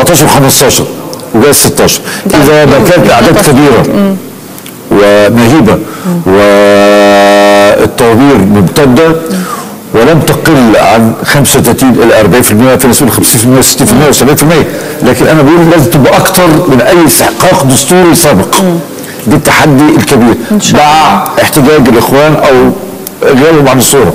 14 و15 وجاي 16 اذا ما كانت اعداد كبيره ومهيبه والطوابير ممتده ولم تقل عن 35 الى 40% في ناس 50% 60% و70% لكن انا بقول لازم تبقى اكتر من اي استحقاق دستوري سابق ده التحدي الكبير مع احتجاج الاخوان او غيابهم عن الصوره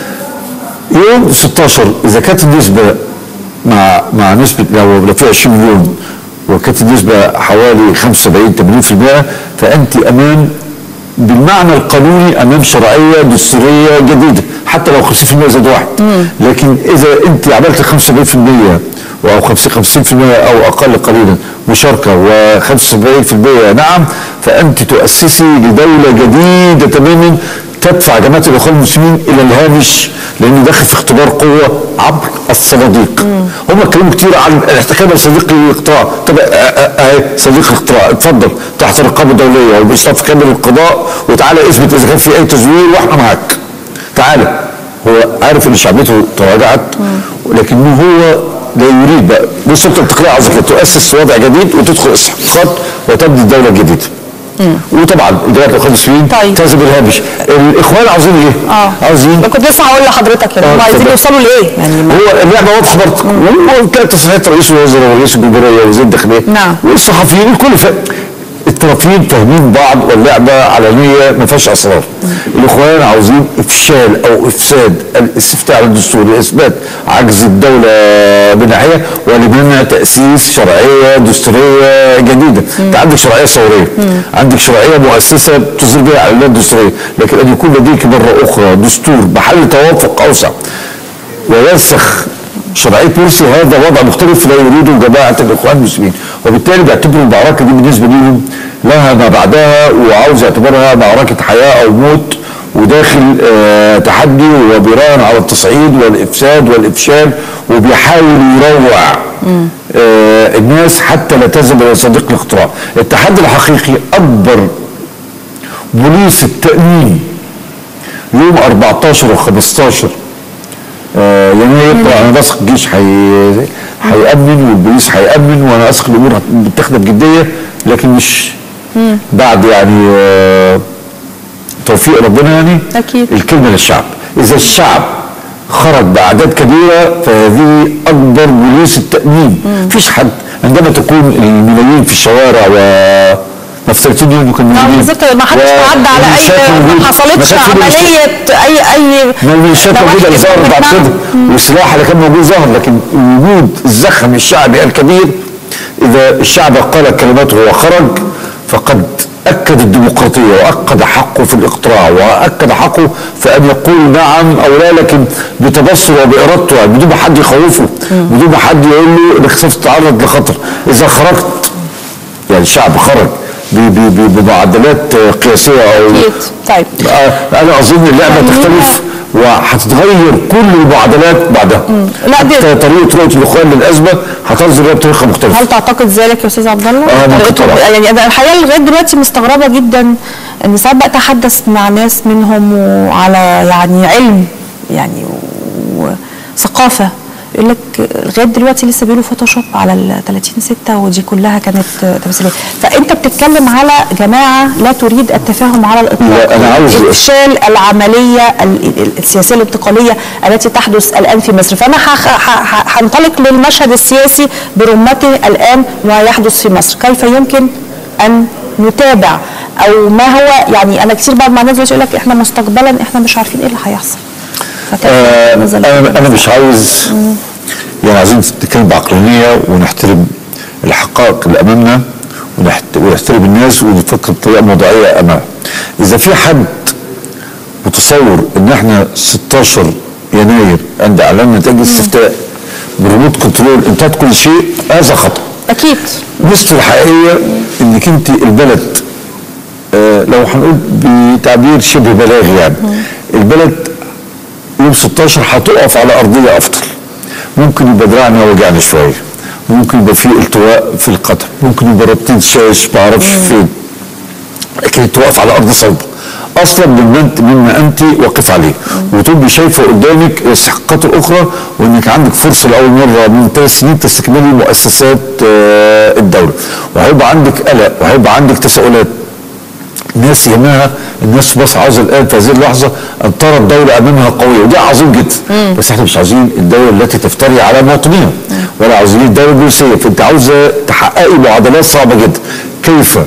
يوم 16 اذا كانت النسبه مع مع نسبه لو لو في 20 مليون وكانت النسبه حوالي 75 80% فانت امام بالمعنى القانوني امام شرعيه دستوريه جديده حتى لو 50% زاد واحد لكن اذا انت عملت 75% او 50 50% او اقل قليلا مشاركه و75% نعم فانت تؤسسي لدوله جديده تماما تدفع جماعه الاخوان المسلمين الى الهامش لانه داخل في اختبار قوه عبر الصناديق هم اتكلموا كتير عن الاحتكام بصديق الاقتراع طب اهي صديق الاقتراع اتفضل تحت رقابه دوليه وباشراف كامل القضاء وتعالى اثبت اذا كان في اي تزوير واحنا معاك تعالى هو عارف ان شعبيته تراجعت لكنه هو لا يريد بقى دي سلطه التقرير عايزك تؤسس وضع جديد وتدخل استحقاقات وتبني الدوله الجديده وطبعا جماعه الاخوان المسلمين طيب. تهزم الهامش الاخوان عاوزين ايه؟ اه عاوزين كنت لسه هقول لحضرتك كده آه، هم عايزين اتفضل. يوصلوا لايه؟ يعني ما- هو اللعبه واضحه برضه وكانت تصريحات رئيس الوزراء ورئيس الجمهوريه ووزير الداخليه نعم. والصحفيين الكل ف... الطرفين فاهمين بعض واللعبه علنيه ما فيهاش اسرار الاخوان عاوزين افشال او افساد الاستفتاء على الدستور لاثبات عجز الدوله من ناحيه ولمنع تاسيس شرعيه دستوريه جديده انت عندك شرعيه ثوريه عندك شرعيه مؤسسه تصدر بها اعلانات دستوريه لكن ان يكون لديك مره اخرى دستور بحل توافق اوسع ويرسخ شرعيه مرسي هذا وضع مختلف لا يريده جماعه الاخوان المسلمين وبالتالي بيعتبروا المعركه دي بالنسبه لهم لها ما بعدها وعاوز يعتبرها معركه حياه او موت وداخل آه تحدي وبيراهن على التصعيد والافساد والافشال وبيحاول يروع آه الناس حتى لا تذهب الى صديق الاقتراع التحدي الحقيقي اكبر بوليس التامين يوم 14 و15 آه، يناير طبعا انا واثق الجيش هي- هيأمن والبوليس هيأمن وانا واثق الامور متاخده بجديه لكن مش بعد يعني آه، توفيق ربنا يعني أكيد. الكلمه للشعب اذا الشعب خرج باعداد كبيره فهذه اكبر بوليس التامين مفيش حد عندما تكون الملايين في الشوارع و مفترضين يوم كانوا نعم موجودين. بالظبط ما حدش تعدى على والميليشيات اي موجودة. ما حصلتش كانش في ميليشيات. عمليه اي اي ما الميليشيات نواحي موجوده اللي ظهرت بعد نعم. كده والسلاح اللي كان موجود ظهر لكن وجود الزخم الشعبي الكبير اذا الشعب قال كلماته وخرج فقد اكد الديمقراطيه واكد حقه في الاقتراع واكد حقه في ان يقول نعم او لا لكن بتبصر وبارادته يعني بدون ما حد يخوفه بدون ما حد يقول له انك سوف تتعرض لخطر اذا خرجت يعني الشعب خرج ب- ب- ب- بمعدلات قياسيه او اكيد طيب آه، انا اظن اللعبه خلينا- تختلف وهتتغير كل المعادلات بعدها لا، دي- حتى طريقه رؤيه الاخوان للازمه هتنظر بطريقه مختلفه هل تعتقد ذلك يا استاذ عبد الله؟ آه، ممكن طريقته- طبعا. يعني انا الحقيقه لغايه دلوقتي مستغربه جدا ان ساعات بتحدث مع ناس منهم وعلى يعني علم يعني وثقافه يقول لك لغايه دلوقتي لسه بيقولوا فوتوشوب على ال 30 6 ودي كلها كانت تمثيليه فانت بتتكلم على جماعه لا تريد التفاهم على الاطلاق لا، أنا عاوز- افشال العمليه ال- ال- السياسيه الانتقاليه التي تحدث الان في مصر فانا هخ- ه- ه- هنطلق للمشهد السياسي برمته الان ويحدث في مصر كيف يمكن ان نتابع او ما هو يعني انا كتير بعض مع الناس دلوقتي يقول لك احنا مستقبلا احنا مش عارفين ايه اللي هيحصل فكيف آه، نزل- انا انا مش عاوز يعني عايزين نتكلم بعقلانيه ونحترم الحقائق اللي امامنا ونحت- ونحترم الناس ونفكر بطريقه موضوعيه امامها اذا في حد متصور ان احنا 16 يناير عند اعلان نتائج الاستفتاء بريموت كنترول انتهت كل شيء هذا خطا اكيد مصر الحقيقيه انك انت البلد آه لو هنقول بتعبير شبه بلاغي يعني البلد يوم 16 هتقف على ارضيه افضل ممكن يبقى دراعنا وجعنا شويه ممكن يبقى في التواء في القدم ممكن يبقى رابطين شاش ما اعرفش فين لكن تقف على ارض صلبه اصلا مما انت مما انت واقف عليه وتبقي شايفه قدامك الاستحقاقات الاخرى وانك عندك فرصه لاول مره من ثلاث سنين تستكملي مؤسسات آه، الدوله وهيبقى عندك قلق وهيبقى عندك تساؤلات الناس يهمها الناس في مصر عاوزه الان في هذه اللحظه ان ترى الدوله امامها قويه وده عظيم جدا بس احنا مش عاوزين الدوله التي تفتري على مواطنيها ولا عاوزين الدوله البوليسيه فانت عاوزه تحققي معادلات صعبه جدا كيف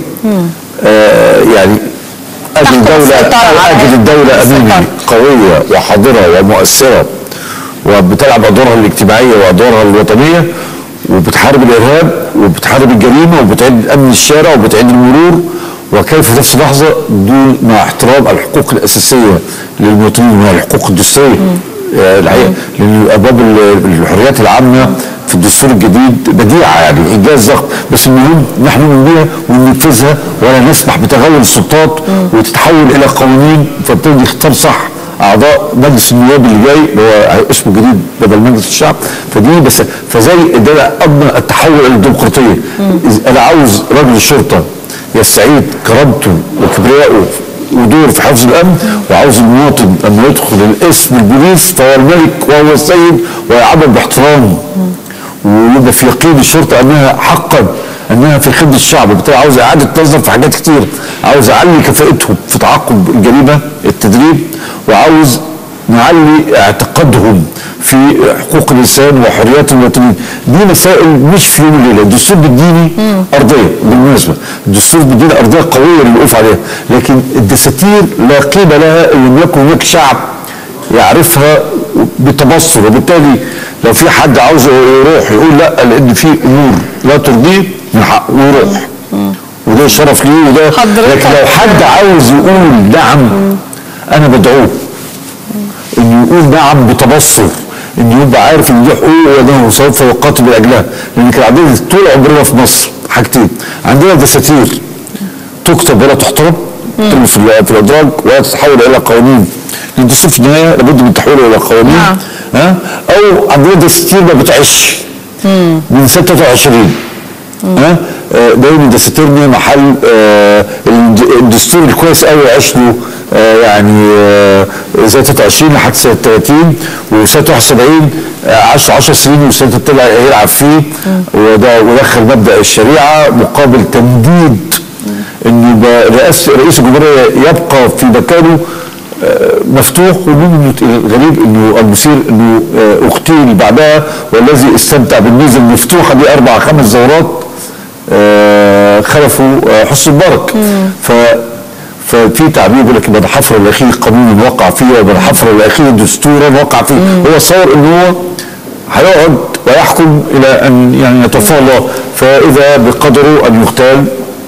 آه يعني اجد تحت دوله السيطرة على- اجد الدوله امامي السيطرة. قويه وحاضره ومؤثره وبتلعب ادوارها الاجتماعيه وادوارها الوطنيه وبتحارب الارهاب وبتحارب الجريمه وبتعيد امن الشارع وبتعيد المرور وكيف في نفس اللحظه دون مع احترام الحقوق الاساسيه للمواطنين وهي الحقوق الدستوريه آه، الحقيقه لان ابواب ال- الحريات العامه في الدستور الجديد بديعه يعني انجاز ضخم بس المهم نحن نؤمن بها وننفذها ولا نسمح بتغول السلطات وتتحول الى قوانين فبالتالي نختار صح اعضاء مجلس النواب اللي جاي اللي هو اسمه جديد بدل مجلس الشعب فدي بس فزي ده أنا اضمن التحول الى الديمقراطيه إذ انا عاوز رجل الشرطه يستعيد كرامته وكبريائه ودور في حفظ الامن وعاوز المواطن لما يدخل الاسم البوليس فهو الملك وهو السيد ويعامل باحترام ويبقى في يقين الشرطه انها حقا انها في خدمه الشعب وبالتالي عاوز اعاده نظر في حاجات كتير عاوز اعلي كفاءتهم في تعاقب الجريمه التدريب وعاوز نعلي اعتقادهم في حقوق الانسان وحريات المواطنين دي مسائل مش في يوم وليله الدستور بيديني ارضيه بالمناسبه الدستور بيديني ارضيه قويه للوقوف عليها لكن الدساتير لا قيمه لها ان لم يكن هناك شعب يعرفها بتبصر وبالتالي لو في حد عاوز يروح يقول لا لان في امور لا ترضيه من حقه يروح وده شرف ليه وده حضرتك- لكن لو حد عاوز يقول نعم انا بدعوه انه يقول نعم بتبصر انه يبقى عارف ان دي حقوق وانه سوف يقاتل لاجلها لان كان عندنا طول عمرنا في مصر حاجتين عندنا دساتير تكتب ولا تحترم تكتب في ال- في الادراج ولا تتحول الى قوانين لان الدستور في النهايه لابد من تحويله الى قوانين نعم. ها او عندنا دساتير ما بتعيش من 26 ها آه، دايما دساتيرنا محل آه، الد- الدستور الكويس قوي عاش له آه، يعني آه، زي 23 لحد سنه 30 وسنه 71 آه، عاش 10 سنين وسنه طلع يلعب فيه وده ودخل مبدا الشريعه مقابل تمديد انه يبقى رئاسه رئيس الجمهوريه يبقى في مكانه آه، مفتوح ومن الغريب انه المثير انه آه، اغتيل بعدها والذي استمتع بالميزه المفتوحه دي اربع خمس زورات آه، خلفوا آه، حسن مبارك ف ففي تعبير يقول لك من حفر الاخير قانون وقع فيه ومن حفر الاخير دستورا وقع فيه هو صور ان هو هيقعد ويحكم الى ان يعني يتوفاه الله فاذا بقدره ان يغتال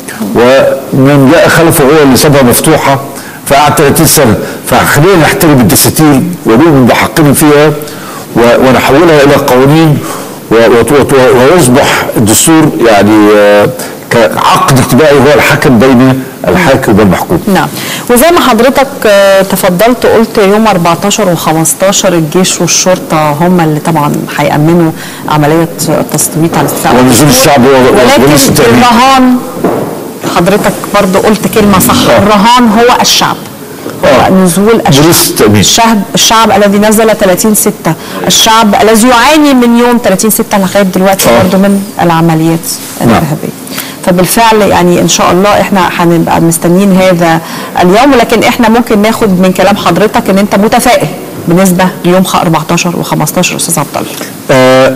ومن جاء خلفه هو اللي سابها مفتوحه فقعد 30 سنه فخلينا نحترم الدساتير ونؤمن بحقنا فيها و- ونحولها الى قوانين و- وت- وت- ويصبح الدستور يعني آه، كعقد اجتماعي هو الحكم بين الحاكم والمحكوم نعم وزي ما حضرتك آه، تفضلت قلت يوم 14 و15 الجيش والشرطه هم اللي طبعا هيأمنوا عمليه التصويت على استفتاء ونزول الدستور. الشعب هو- هو وليس ولكن التأمين. الرهان حضرتك برضو قلت كلمه صح آه. الرهان هو الشعب هو آه. نزول الشعب وليس التأمين. الشعب الشعب الذي نزل 30 6 الشعب الذي يعاني من يوم 30 6 لغايه دلوقتي آه. برضو من العمليات الارهابيه فبالفعل يعني ان شاء الله احنا هنبقى مستنيين هذا اليوم ولكن احنا ممكن ناخد من كلام حضرتك ان انت متفائل بالنسبه ليوم 14 و15 استاذ عبد الله آه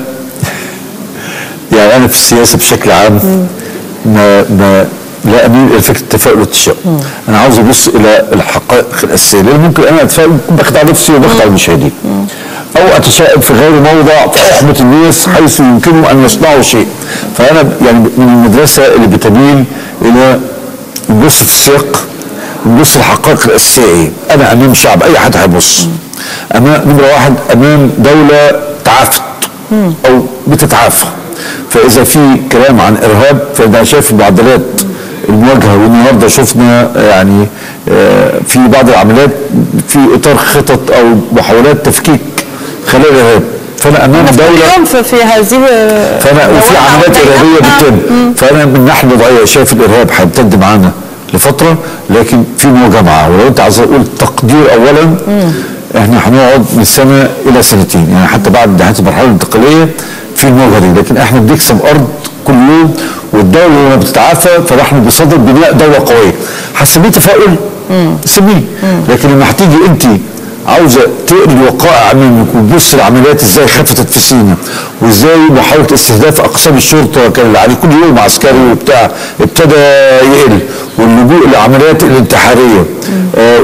يعني انا في السياسه بشكل عام ما ما لا اميل الى فكره التفاؤل والتشاؤم انا عاوز ابص الى الحقائق الاساسيه لان ممكن انا اتفائل ممكن بخدع نفسي وبخدع المشاهدين او اتشائم في غير موضع فاحبط الناس حيث يمكنهم ان يصنعوا شيء فانا يعني من المدرسه اللي بتميل الى نبص في السياق نبص الحقائق الاساسيه ايه انا امام شعب اي حد هيبص امام نمره واحد امام دوله تعافت او بتتعافى فاذا في كلام عن ارهاب فانا شايف المعدلات المواجهه والنهارده شفنا يعني آه، في بعض العمليات في اطار خطط او محاولات تفكيك خلايا الارهاب فانا امام دوله اليوم في, في هذه فانا وفي الدوائر عمليات أو ارهابيه الضيقة. بتتم فانا من ناحيه وضعيه شايف الارهاب هيمتد معانا لفتره لكن في مجامعه ولو انت عايز اقول تقدير اولا احنا هنقعد من سنه الى سنتين يعني حتى بعد نهايه المرحله الانتقاليه في المواجهه دي لكن احنا بنكسب ارض كل يوم والدوله لما بتتعافى فنحن بصدد بناء دوله قويه هتسميه تفاؤل سميه لكن لما هتيجي انت عاوزه تقري الوقائع منك وتبص العمليات ازاي خفتت في سينا وازاي محاوله استهداف اقسام الشرطه كان عليه كل يوم عسكري وبتاع ابتدى يقل واللجوء للعمليات الانتحاريه آه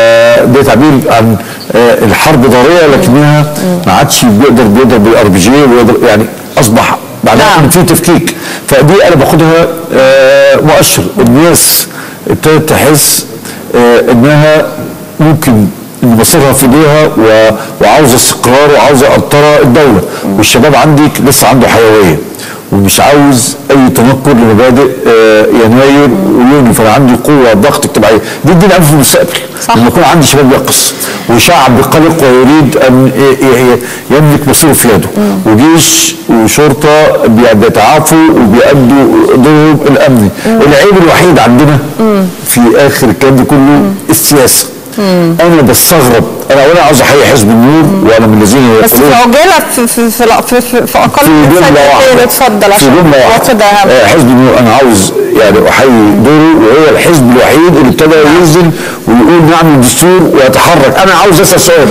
وده تعبير عن آه الحرب ضاريه لكنها ما عادش بيقدر بيضرب بالار بي جي ويقدر يعني اصبح معناها نعم. ان في تفكيك فدي انا باخدها آه مؤشر الناس ابتدت تحس آه انها ممكن ان مصيرها في ايديها و- وعاوزه استقرار وعاوزه قنطره الدوله والشباب عندك لسه عنده حيويه ومش عاوز اي تنكر لمبادئ آه، يناير ويونيو فانا عندي قوه ضغط اجتماعي دي اديني امل في المستقبل صح. لما يكون عندي شباب يقص وشعب قلق ويريد ان ي- ي- يملك مصيره في يده وجيش وشرطه بي- بيتعافوا وبيأدوا دورهم الامني العيب الوحيد عندنا في اخر الكلام ده كله السياسه انا بستغرب انا اولا عاوز احيي حزب النور وانا من الذين بس في يقولون عجاله في في في, لا- في, في, في اقل في من جمله سنتين واحده اتفضل في عشان جمله الوقت ده واحده أهم. آه، حزب النور انا عاوز يعني احيي دوره وهو الحزب الوحيد اللي ابتدى ينزل ويقول نعمل دستور ويتحرك انا عاوز اسال سؤال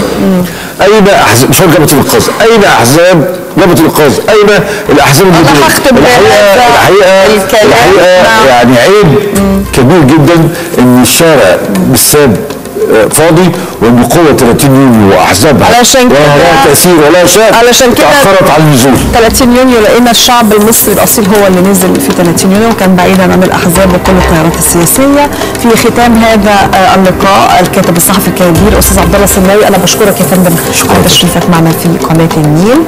اين احزاب مش هقول جبهه الانقاذ اين احزاب جبهه الانقاذ اين الاحزاب أنا المدنيه هختم الحقيقه بهذا الحقيقه الكلام. الحقيقه نعم. يعني عيب كبير جدا ان الشارع بالساب آه، فاضي وان قوه 30 يونيو واحزابها علشان ولا كده- لها تاثير ولا شيء علشان كده- تاخرت على النزول 30 يونيو لقينا الشعب المصري الاصيل هو اللي نزل في 30 يونيو وكان بعيدا عن الاحزاب وكل التيارات السياسيه في ختام هذا آه، اللقاء الكاتب الصحفي الكبير استاذ عبد الله السماوي انا بشكرك يا فندم على تشريفك معنا في قناه النيل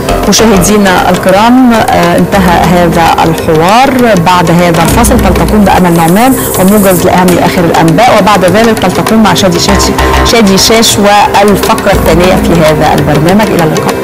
مشاهدينا الكرام آه، انتهى هذا الحوار بعد هذا الفصل تلتقون بامل نعمان وموجز لاهم اخر الانباء وبعد ذلك تلتقون مع شادي شاشي شادي شاش والفقره الثانيه في هذا البرنامج الى اللقاء